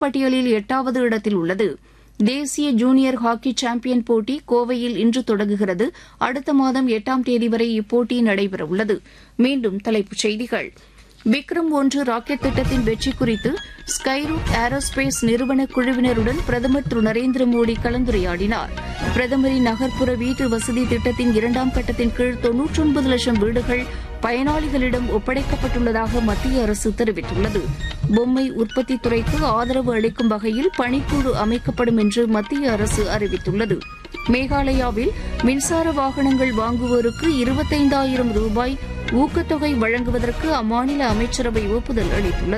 பட்டியலில் எட்டாவது இடத்தில் உள்ளது தேசிய ஜூனியர் ஹாக்கி சாம்பியன் போட்டி கோவையில் இன்று தொடங்குகிறது அடுத்த மாதம் எட்டாம் தேதி வரை இப்போட்டி நடைபெறவுள்ளது மீண்டும் தலைப்புச் செய்திகள் விக்ரம் ஒன்று ராக்கெட் திட்டத்தின் வெற்றி குறித்து ஸ்கைரூட் ஏரோஸ்பேஸ் நிறுவன குழுவினருடன் பிரதமர் திரு நரேந்திர மோடி கலந்துரையாடினார் பிரதமரின் நகர்ப்புற வீட்டு வசதி திட்டத்தின் இரண்டாம் கட்டத்தின் கீழ் தொன்னூற்றொன்பது லட்சம் வீடுகள் பயனாளிகளிடம் ஒப்படைக்கப்பட்டுள்ளதாக மத்திய அரசு தெரிவித்துள்ளது பொம்மை உற்பத்தி துறைக்கு ஆதரவு அளிக்கும் வகையில் பணிக்குழு அமைக்கப்படும் என்று மத்திய அரசு அறிவித்துள்ளது மேகாலயாவில் மின்சார வாகனங்கள் வாங்குவோருக்கு இருபத்தைந்தாயிரம் ரூபாய் ஊக்கத்தொகை வழங்குவதற்கு அம்மாநில அமைச்சரவை ஒப்புதல் அளித்துள்ளது